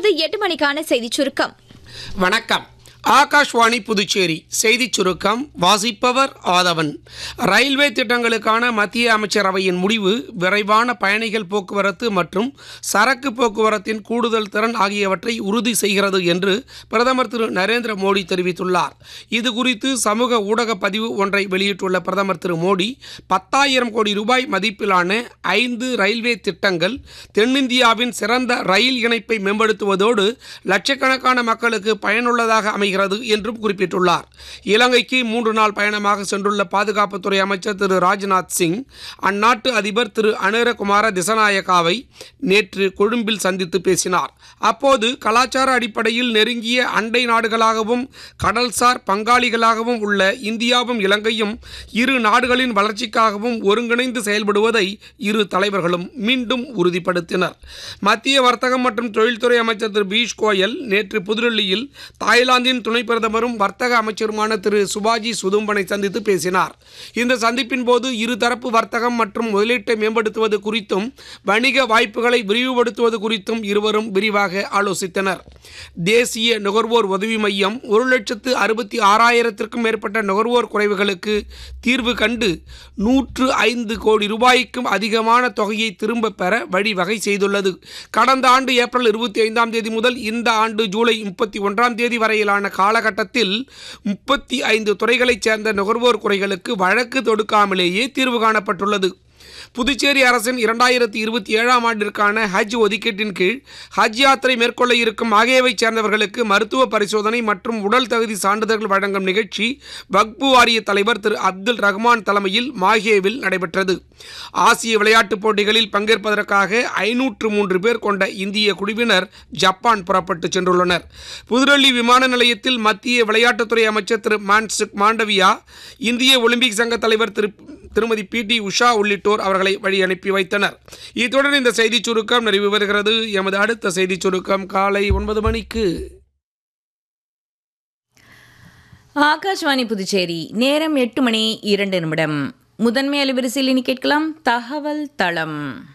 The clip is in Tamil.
தொடர்வது எட்டு மணிக்கான செய்திச் சுருக்கம் வணக்கம் ஆகாஷ்வாணி புதுச்சேரி செய்திச் சுருக்கம் வாசிப்பவர் ஆதவன் ரயில்வே திட்டங்களுக்கான மத்திய அமைச்சரவையின் முடிவு விரைவான பயணிகள் போக்குவரத்து மற்றும் சரக்கு போக்குவரத்தின் கூடுதல் திறன் ஆகியவற்றை உறுதி செய்கிறது என்று பிரதமர் திரு நரேந்திர மோடி தெரிவித்துள்ளார் இது குறித்து சமூக ஊடக பதிவு ஒன்றை வெளியிட்டுள்ள பிரதமர் திரு மோடி பத்தாயிரம் கோடி ரூபாய் மதிப்பிலான ஐந்து ரயில்வே திட்டங்கள் தென்னிந்தியாவின் சிறந்த ரயில் இணைப்பை மேம்படுத்துவதோடு லட்சக்கணக்கான மக்களுக்கு பயனுள்ளதாக அமைகிறது என்றும் குறிப்பிட்டுள்ளார் இலங்கைக்கு மூன்று நாள் பயணமாக சென்றுள்ள பாதுகாப்புத்துறை அமைச்சர் திரு ராஜ்நாத் சிங் அந்நாட்டு அதிபர் திரு அனுரகுமார திசநாயக்காவை நேற்று கொழும்பில் சந்தித்து பேசினார் அப்போது கலாச்சார அடிப்படையில் நெருங்கிய அண்டை நாடுகளாகவும் கடல்சார் பங்காளிகளாகவும் உள்ள இந்தியாவும் இலங்கையும் இரு நாடுகளின் வளர்ச்சிக்காகவும் ஒருங்கிணைந்து செயல்படுவதை இரு தலைவர்களும் மீண்டும் உறுதிப்படுத்தினர் மத்திய வர்த்தகம் மற்றும் தொழில்துறை அமைச்சர் திரு பியூஷ் கோயல் நேற்று புதுடெல்லியில் தாய்லாந்தின் துணை பிரதமரும் வர்த்தக அமைச்சருமான திரு சுபாஜி சுதும்பனை சந்தித்து பேசினார் இந்த சந்திப்பின் போது இருதரப்பு வர்த்தகம் மற்றும் முதலீட்டை மேம்படுத்துவது குறித்தும் வணிக வாய்ப்புகளை விரிவுபடுத்துவது குறித்தும் இருவரும் விரிவாக ஆலோசித்தனர் தேசிய நுகர்வோர் உதவி மையம் ஒரு லட்சத்து அறுபத்தி ஆறாயிரத்திற்கும் மேற்பட்ட நுகர்வோர் குறைவுகளுக்கு தீர்வு கண்டு நூற்று ஐந்து கோடி ரூபாய்க்கும் அதிகமான தொகையை திரும்பப் பெற வழிவகை செய்துள்ளது கடந்த ஆண்டு ஏப்ரல் இருபத்தி ஐந்தாம் தேதி முதல் இந்த ஆண்டு ஜூலை முப்பத்தி ஒன்றாம் தேதி வரையிலான காலகட்டத்தில் முப்பத்தி ஐந்து துறைகளைச் சேர்ந்த நுகர்வோர் குறைகளுக்கு வழக்கு தொடுக்காமலேயே தீர்வு காணப்பட்டுள்ளது புதுச்சேரி அரசின் இரண்டாயிரத்தி இருபத்தி ஏழாம் ஆண்டிற்கான ஹஜ் ஒதுக்கீட்டின் கீழ் ஹஜ் யாத்திரை மேற்கொள்ள இருக்கும் ஆகியவைச் சேர்ந்தவர்களுக்கு மருத்துவ பரிசோதனை மற்றும் உடல் தகுதி சான்றிதழ்கள் வழங்கும் நிகழ்ச்சி வக்பு வாரிய தலைவர் திரு அப்துல் ரஹ்மான் தலைமையில் மாஹேவில் நடைபெற்றது ஆசிய விளையாட்டுப் போட்டிகளில் பங்கேற்பதற்காக ஐநூற்று மூன்று பேர் கொண்ட இந்திய குழுவினர் ஜப்பான் புறப்பட்டு சென்றுள்ளனர் புதுடெல்லி விமான நிலையத்தில் மத்திய விளையாட்டுத்துறை அமைச்சர் திரு மான்சுக் மாண்டவியா இந்திய ஒலிம்பிக் சங்க தலைவர் திரு திருமதி பி டி உஷா உள்ளிட்டோர் அவர்களை வழி அனுப்பி வைத்தனர் இத்துடன் இந்த செய்திச் சுருக்கம் நிறைவு பெறுகிறது எமது அடுத்த செய்திச் சுருக்கம் காலை ஒன்பது மணிக்கு ஆகாஷ்வாணி புதுச்சேரி நேரம் எட்டு மணி இரண்டு நிமிடம் முதன்மை அலைவரிசையில் இனி கேட்கலாம் தகவல் தளம்